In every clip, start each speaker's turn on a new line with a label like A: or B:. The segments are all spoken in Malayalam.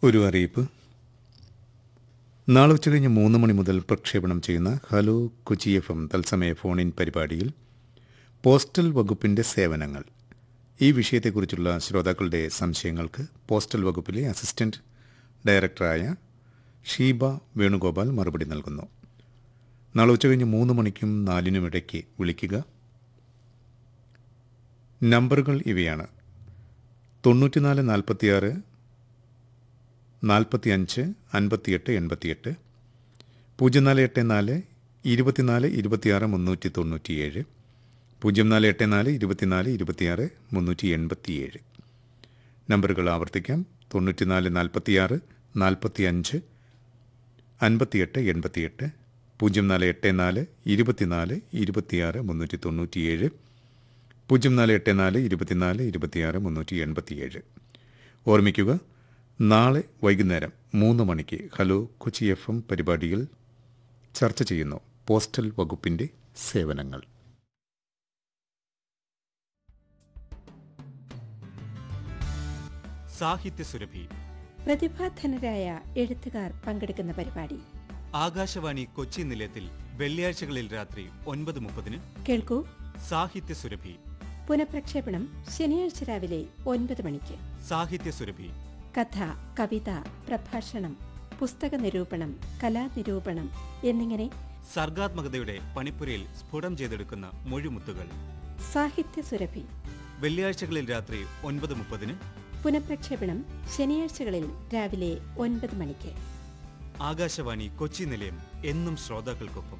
A: ഒരു അറിയിപ്പ് നാളെ ഉച്ചകഴിഞ്ഞ് മൂന്ന് മണി മുതൽ പ്രക്ഷേപണം ചെയ്യുന്ന ഹലോ കൊച്ചി എഫ് എം തത്സമയ ഫോണിൻ പരിപാടിയിൽ പോസ്റ്റൽ വകുപ്പിന്റെ സേവനങ്ങൾ ഈ വിഷയത്തെക്കുറിച്ചുള്ള ശ്രോതാക്കളുടെ സംശയങ്ങൾക്ക് പോസ്റ്റൽ വകുപ്പിലെ അസിസ്റ്റന്റ് ഡയറക്ടറായ ഷീബ വേണുഗോപാൽ മറുപടി നൽകുന്നു നാളെ ഉച്ചകഴിഞ്ഞ് മൂന്ന് മണിക്കും നാലിനും ഇടയ്ക്ക് വിളിക്കുക നമ്പറുകൾ ഇവയാണ് തൊണ്ണൂറ്റിനാല് നാൽപ്പത്തിയാറ് നാൽപ്പത്തിയഞ്ച് അൻപത്തിയെട്ട് എൺപത്തിയെട്ട് പൂജ്യം നാല് എട്ട് നാല് ഇരുപത്തിനാല് ഇരുപത്തിയാറ് മുന്നൂറ്റി തൊണ്ണൂറ്റിയേഴ് പൂജ്യം നാല് എട്ട് നാല് ഇരുപത്തിനാല് ഇരുപത്തിയാറ് മുന്നൂറ്റി എൺപത്തിയേഴ് നമ്പറുകൾ ആവർത്തിക്കാം തൊണ്ണൂറ്റിനാല് നാൽപ്പത്തിയാറ് നാൽപ്പത്തിയഞ്ച് അൻപത്തിയെട്ട് എൺപത്തിയെട്ട് പൂജ്യം നാല് എട്ട് നാല് ഇരുപത്തിനാല് ഇരുപത്തിയാറ് മുന്നൂറ്റി തൊണ്ണൂറ്റിയേഴ് പൂജ്യം നാല് എട്ട് നാല് ഇരുപത്തിനാല് ഇരുപത്തിയാറ് മുന്നൂറ്റി എൺപത്തിയേഴ് ഓർമ്മിക്കുക നാളെ വൈകുന്നേരം മൂന്ന് മണിക്ക് ഹലോ കൊച്ചി എഫ് എം പരിപാടിയിൽ ചർച്ച ചെയ്യുന്നു പോസ്റ്റൽ വകുപ്പിന്റെ സേവനങ്ങൾ
B: സാഹിത്യസുരഭി
C: പ്രതിഭാധനരായ എഴുത്തുകാർ പങ്കെടുക്കുന്ന പരിപാടി
B: ആകാശവാണി കൊച്ചി നിലയത്തിൽ വെള്ളിയാഴ്ചകളിൽ രാത്രി ഒൻപത് മുപ്പതിന്
C: കേൾക്കൂ
B: സാഹിത്യസുരഭി
C: പുനഃപ്രക്ഷേപണം ശനിയാഴ്ച രാവിലെ ഒൻപത് മണിക്ക്
B: സാഹിത്യസുരഭി
C: കഥ കവിത പ്രഭാഷണം പുസ്തക നിരൂപണം കലാനിരൂപണം എന്നിങ്ങനെ
B: സർഗാത്മകതയുടെ പണിപ്പുരയിൽ സ്ഫുടം ചെയ്തെടുക്കുന്ന മൊഴിമുത്തുകൾ
C: സാഹിത്യ സുരഭി
B: വെള്ളിയാഴ്ചകളിൽ രാത്രി ഒൻപത് മുപ്പതിന്
C: പുനഃപ്രക്ഷേപണം ശനിയാഴ്ചകളിൽ രാവിലെ ഒൻപത് മണിക്ക്
B: ആകാശവാണി കൊച്ചി നിലയം എന്നും ശ്രോതാക്കൾക്കൊപ്പം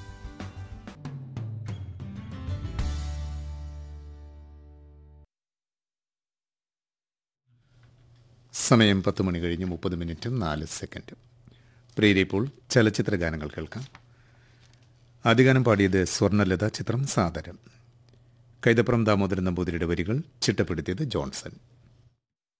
A: സമയം പത്ത് മണി കഴിഞ്ഞ് മുപ്പത് മിനിറ്റും നാല് സെക്കൻഡും പ്രിയരെ ഇപ്പോൾ ചലച്ചിത്ര ഗാനങ്ങൾ കേൾക്കാം ആദ്യഗാനം പാടിയത് സ്വർണ്ണലത ചിത്രം സാദരം കൈതപ്രം ദാമോദരൻ നമ്പൂതിരിയുടെ വരികൾ ചിട്ടപ്പെടുത്തിയത് ജോൺസൺ